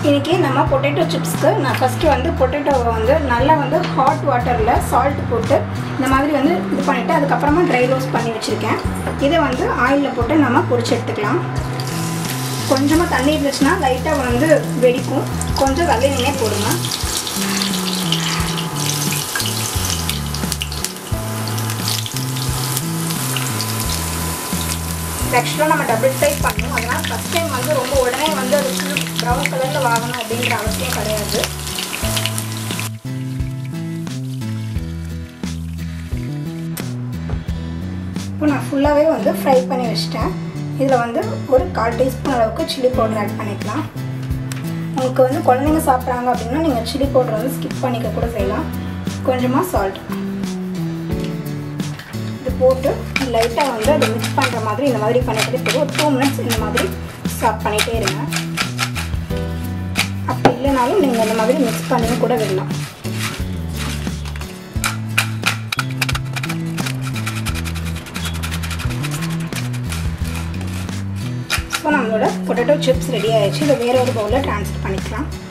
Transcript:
இன்றைக்கி நம்ம பொட்டேட்டோ சிப்ஸ்க்கு நான் ஃபஸ்ட்டு வந்து பொட்டேட்டோவை வந்து நல்லா வந்து ஹாட் வாட்டரில் சால்ட் போட்டு இந்த மாதிரி வந்து இது பண்ணிவிட்டு அதுக்கப்புறமா ட்ரை ரோஸ்ட் பண்ணி வச்சுருக்கேன் இதை வந்து ஆயிலில் போட்டு நம்ம பொரிச்சு எடுத்துக்கலாம் கொஞ்சமாக தண்ணி இருந்துச்சுன்னா லைட்டாக வந்து வெடிக்கும் கொஞ்சம் வெள்ளை எண்ணெய் போடுங்க ஆக்சுவலாக நம்ம டபுள் ஃப்ரை பண்ணணும் அதனால் ஃபஸ்ட் டைம் வந்து ரொம்ப உடனே வந்து அது ஃபுல் ப்ரௌன் கலரில் வாங்கணும் அப்படிங்கிற அவசியம் கிடையாது இப்போ நான் ஃபுல்லாகவே வந்து ஃப்ரை பண்ணி வச்சிட்டேன் இதில் வந்து ஒரு கால் டீஸ்பூன் அளவுக்கு சில்லி பவுடர் ஆட் பண்ணிக்கலாம் உங்களுக்கு வந்து குழந்தைங்க சாப்பிட்றாங்க அப்படின்னா நீங்கள் சில்லி பவுடர் வந்து ஸ்கிப் பண்ணிக்க கூட செய்யலாம் கொஞ்சமாக சால்ட் இது போட்டு லைட்டாக வந்து அதை மிக்ஸ் பண்ணுற மாதிரி இந்த மாதிரி பண்ணிக்கிட்டே போதும் ஒரு டூ மினிட்ஸ் இந்த மாதிரி ஸ்டாப் பண்ணிகிட்டே இருங்க அப்படி இல்லைனாலும் நீங்கள் இந்த மாதிரி மிக்ஸ் பண்ணி கூட விடலாம் ஸோ நம்மளோட பொட்டேட்டோ சிப்ஸ் ரெடி ஆயிடுச்சு இதை வேற ஒரு பவுலில் ட்ரான்ஸ்ஃபர் பண்ணிக்கலாம்